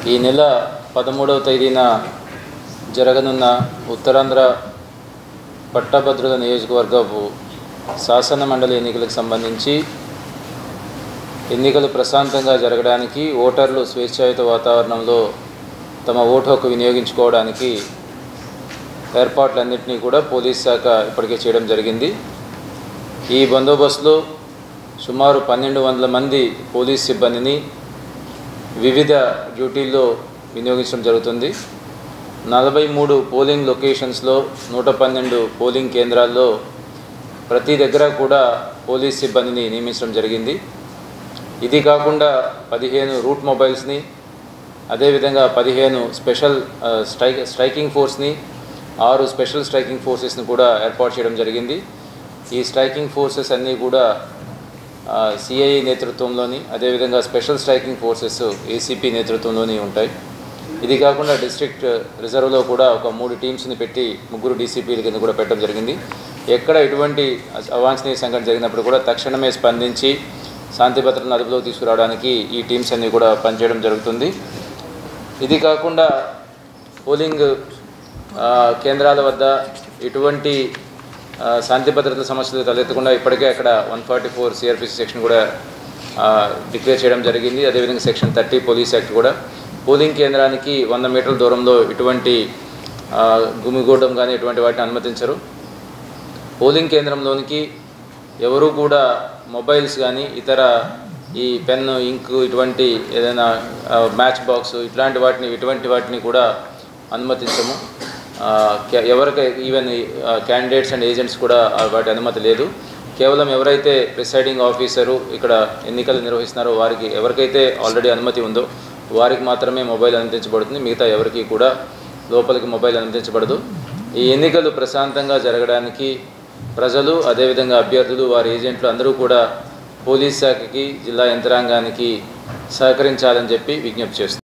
ఈ నెల పదమూడవ తేదీన జరగనున్న ఉత్తరాంధ్ర పట్టభద్రుల నియోజకవర్గపు శాసన మండలి ఎన్నికలకు సంబంధించి ఎన్నికలు ప్రశాంతంగా జరగడానికి ఓటర్లు స్వేచ్ఛాయుత వాతావరణంలో తమ ఓటు హక్కు వినియోగించుకోవడానికి ఏర్పాట్లన్నింటినీ కూడా పోలీస్ శాఖ ఇప్పటికే చేయడం జరిగింది ఈ బందోబస్తులో సుమారు పన్నెండు వందల మంది పోలీస్ సిబ్బందిని వివిధ డ్యూటీల్లో వినియోగించడం జరుగుతుంది నలభై మూడు పోలింగ్ లొకేషన్స్లో నూట పన్నెండు పోలింగ్ కేంద్రాల్లో ప్రతి దగ్గర కూడా పోలీస్ సిబ్బందిని నియమించడం జరిగింది ఇది కాకుండా పదిహేను రూట్ మొబైల్స్ని అదేవిధంగా పదిహేను స్పెషల్ ఆ, స్ట్రైక్ స్ట్రైకింగ్ ఫోర్స్ని ఆరు స్పెషల్ స్ట్రైకింగ్ ఫోర్సెస్ని కూడా ఏర్పాటు చేయడం జరిగింది ఈ స్ట్రైకింగ్ ఫోర్సెస్ అన్నీ కూడా సిఐ నేతృత్వంలోని అదేవిధంగా స్పెషల్ స్ట్రైకింగ్ ఫోర్సెస్ ఏసీపీ నేతృత్వంలోని ఉంటాయి ఇది కాకుండా డిస్ట్రిక్ట్ రిజర్వ్లో కూడా ఒక మూడు టీమ్స్ని పెట్టి ముగ్గురు డీసీపీల కింద కూడా పెట్టడం జరిగింది ఎక్కడ ఎటువంటి అవాంఛనీయ సంఘటన జరిగినప్పుడు కూడా తక్షణమే స్పందించి శాంతి భద్రతను అదుపులోకి తీసుకురావడానికి ఈ టీమ్స్ అన్నీ కూడా పనిచేయడం జరుగుతుంది ఇది కాకుండా పోలింగ్ ఆ, కేంద్రాల వద్ద ఎటువంటి ఆ, శాంతి భద్రతల సమస్యలు తలెత్తకుండా ఇప్పటికే అక్కడ one forty four CRPC section కూడా డిక్లేర్ చేయడం జరిగింది అదేవిధంగా సెక్షన్ థర్టీ పోలీస్ యాక్ట్ కూడా పోలింగ్ కేంద్రానికి వంద మీటర్ల దూరంలో ఎటువంటి ఆ, గుమిగూడడం కానీ ఎటువంటి వాటిని అనుమతించరు పోలింగ్ కేంద్రంలోనికి ఎవరు కూడా మొబైల్స్ కానీ ఇతర ఈ పెన్ ఇంక్ ఇటువంటి ఏదైనా ఆ, మ్యాచ్ బాక్స్ ఇట్లాంటి వాటిని ఇటువంటి వాటిని కూడా అనుమతించము ఆ, కే- ఎవరికి ఈవెన్ క్యాండిడేట్స్ అండ్ ఏజెంట్స్ కూడా ఆ, వాటి అనుమతి లేదు కేవలం ఎవరైతే ప్రిసైడింగ్ ఆఫీసరు ఇక్కడ ఎన్నికలు నిర్వహిస్తున్నారో వారికి ఎవరికైతే ఆల్రెడీ అనుమతి ఉందో వారికి మాత్రమే మొబైల్ అనుమతించబడుతుంది మిగతా ఎవరికి కూడా లోపలికి మొబైల్ అనుమతించబడదు ఈ ఎన్నికలు ప్రశాంతంగా జరగడానికి ప్రజలు అదేవిధంగా అభ్యర్థులు వారి ఏజెంట్లు అందరూ కూడా పోలీస్ శాఖకి జిల్లా యంత్రాంగానికి సహకరించాలని చెప్పి విజ్ఞప్తి చేస్తున్నారు